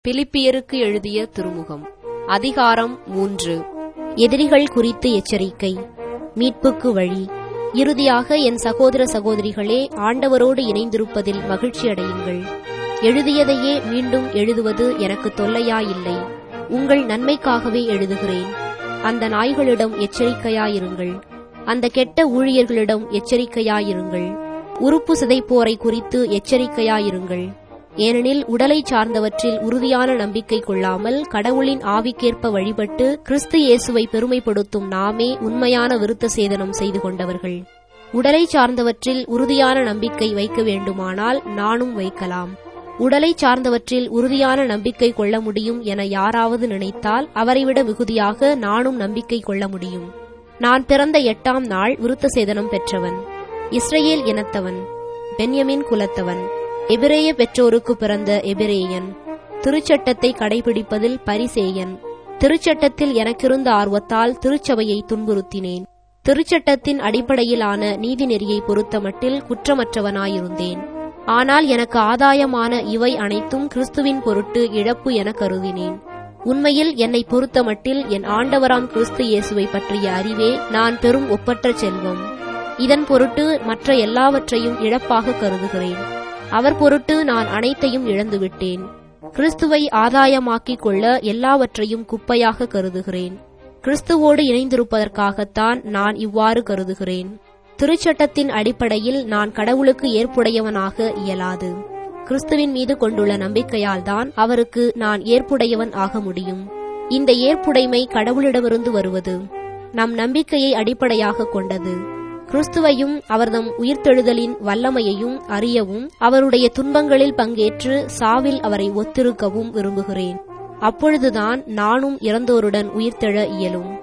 பிலிப்பியருக்கு எழுதிய திருமுகம் அதிகாரம் மூன்று எதிரிகள் குறித்து எச்சரிக்கை மீட்புக்கு வழி இறுதியாக என் சகோதர சகோதரிகளே ஆண்டவரோடு இணைந்திருப்பதில் மகிழ்ச்சி அடையுங்கள் எழுதியதையே மீண்டும் எழுதுவது எனக்கு தொல்லையாயில்லை உங்கள் நன்மைக்காகவே எழுதுகிறேன் அந்த நாய்களிடம் எச்சரிக்கையாயிருங்கள் அந்த கெட்ட ஊழியர்களிடம் எச்சரிக்கையாயிருங்கள் உறுப்பு சிதைப்போரை குறித்து எச்சரிக்கையாயிருங்கள் ஏனெனில் உடலை சார்ந்தவற்றில் உறுதியான நம்பிக்கை கொள்ளாமல் கடவுளின் ஆவிக்கேற்ப வழிபட்டு கிறிஸ்து இயேசுவை பெருமைப்படுத்தும் நாமே உண்மையான விருத்த சேதனம் செய்து கொண்டவர்கள் உடலை சார்ந்தவற்றில் உறுதியான நம்பிக்கை வைக்க வேண்டுமானால் நானும் வைக்கலாம் உடலை சார்ந்தவற்றில் உறுதியான நம்பிக்கை கொள்ள முடியும் என யாராவது நினைத்தால் அவரைவிட மிகுதியாக நானும் நம்பிக்கை கொள்ள முடியும் நான் பிறந்த எட்டாம் நாள் விருத்த சேதனம் பெற்றவன் இஸ்ரேல் இனத்தவன் பென்யமின் குலத்தவன் எபிரேய பெற்றோருக்கு பிறந்த எபிரேயன் திருச்சட்டத்தை கடைபிடிப்பதில் பரிசேயன் திருச்சட்டத்தில் எனக்கிருந்த ஆர்வத்தால் திருச்சபையை துன்புறுத்தினேன் திருச்சட்டத்தின் அடிப்படையிலான நீதிநெறியை பொறுத்தமட்டில் குற்றமற்றவனாயிருந்தேன் ஆனால் எனக்கு ஆதாயமான இவை அனைத்தும் கிறிஸ்துவின் பொருட்டு இழப்பு என கருதினேன் உண்மையில் என்னை பொறுத்தமட்டில் என் ஆண்டவராம் கிறிஸ்து இயேசுவை பற்றிய அறிவே நான் பெரும் ஒப்பற்ற செல்வம் இதன் பொருட்டு மற்ற எல்லாவற்றையும் இழப்பாக கருதுகிறேன் அவர் பொருட்டு நான் அனைத்தையும் இழந்துவிட்டேன் கிறிஸ்துவை ஆதாயமாக்கிக் கொள்ள எல்லாவற்றையும் குப்பையாக கருதுகிறேன் கிறிஸ்துவோடு இணைந்திருப்பதற்காகத்தான் நான் இவ்வாறு கருதுகிறேன் திருச்சட்டத்தின் அடிப்படையில் நான் கடவுளுக்கு ஏற்புடையவனாக இயலாது கிறிஸ்துவின் மீது கொண்டுள்ள நம்பிக்கையால் தான் அவருக்கு நான் ஏற்புடையவன் ஆக முடியும் இந்த ஏற்புடைமை கடவுளிடமிருந்து வருவது நம் நம்பிக்கையை அடிப்படையாக கொண்டது கிறிஸ்துவையும் அவர்தம் உயிர்த்தெழுதலின் வல்லமையையும் அறியவும் அவருடைய துன்பங்களில் பங்கேற்று சாவில் அவரை ஒத்திருக்கவும் விரும்புகிறேன் அப்பொழுதுதான் நானும் இறந்தோருடன் உயிர்த்தெழ இயலும்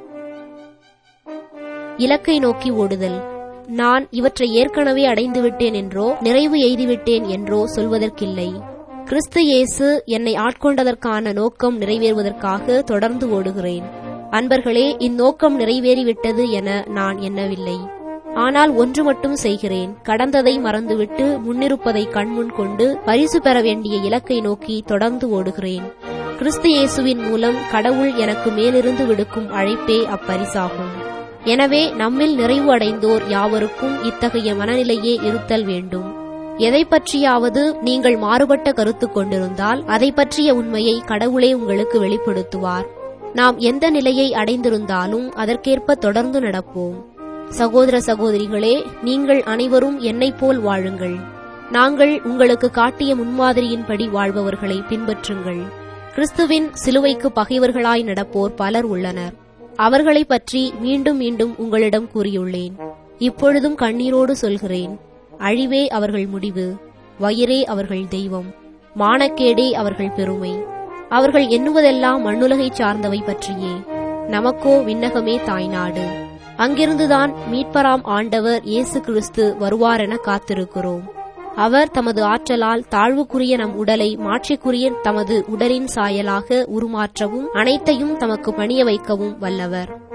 இலக்கை நோக்கி ஓடுதல் நான் இவற்றை ஏற்கனவே அடைந்துவிட்டேன் என்றோ நிறைவு எய்திவிட்டேன் என்றோ சொல்வதற்கில்லை கிறிஸ்து இயேசு என்னை ஆட்கொண்டதற்கான நோக்கம் நிறைவேறுவதற்காக தொடர்ந்து ஓடுகிறேன் அன்பர்களே இந்நோக்கம் நிறைவேறிவிட்டது என நான் எண்ணவில்லை ஆனால் ஒன்று மட்டும் செய்கிறேன் கடந்ததை மறந்துவிட்டு முன்னிருப்பதை கண்முன் கொண்டு பரிசு பெற வேண்டிய இலக்கை நோக்கி தொடர்ந்து ஓடுகிறேன் கிறிஸ்து இயேசுவின் மூலம் கடவுள் எனக்கு மேலிருந்து விடுக்கும் அழைப்பே அப்பரிசாகும் எனவே நம்மில் நிறைவு அடைந்தோர் யாவருக்கும் இத்தகைய மனநிலையே இருத்தல் வேண்டும் எதை பற்றியாவது நீங்கள் மாறுபட்ட கருத்து கொண்டிருந்தால் அதை பற்றிய உண்மையை கடவுளே உங்களுக்கு வெளிப்படுத்துவார் நாம் எந்த நிலையை அடைந்திருந்தாலும் அதற்கேற்ப தொடர்ந்து நடப்போம் சகோதர சகோதரிகளே நீங்கள் அனைவரும் என்னைப் போல் வாழுங்கள் நாங்கள் உங்களுக்கு காட்டிய முன்மாதிரியின்படி வாழ்பவர்களை பின்பற்றுங்கள் கிறிஸ்துவின் சிலுவைக்கு பகைவர்களாய் நடப்போர் பலர் உள்ளனர் அவர்களை பற்றி மீண்டும் மீண்டும் உங்களிடம் கூறியுள்ளேன் இப்பொழுதும் கண்ணீரோடு சொல்கிறேன் அழிவே அவர்கள் முடிவு வயிறே அவர்கள் தெய்வம் மானக்கேடே அவர்கள் பெருமை அவர்கள் எண்ணுவதெல்லாம் மண்ணுலகைச் சார்ந்தவை பற்றியே நமக்கோ விண்ணகமே தாய்நாடு அங்கிருந்துதான் மீட்பராம் ஆண்டவர் இயேசு கிறிஸ்து வருவாரென காத்திருக்கிறோம் அவர் தமது ஆற்றலால் தாழ்வுக்குரிய நம் உடலை மாற்றிக்குரிய தமது உடலின் சாயலாக உருமாற்றவும் அனைத்தையும் தமக்கு பணிய வைக்கவும் வல்லவர்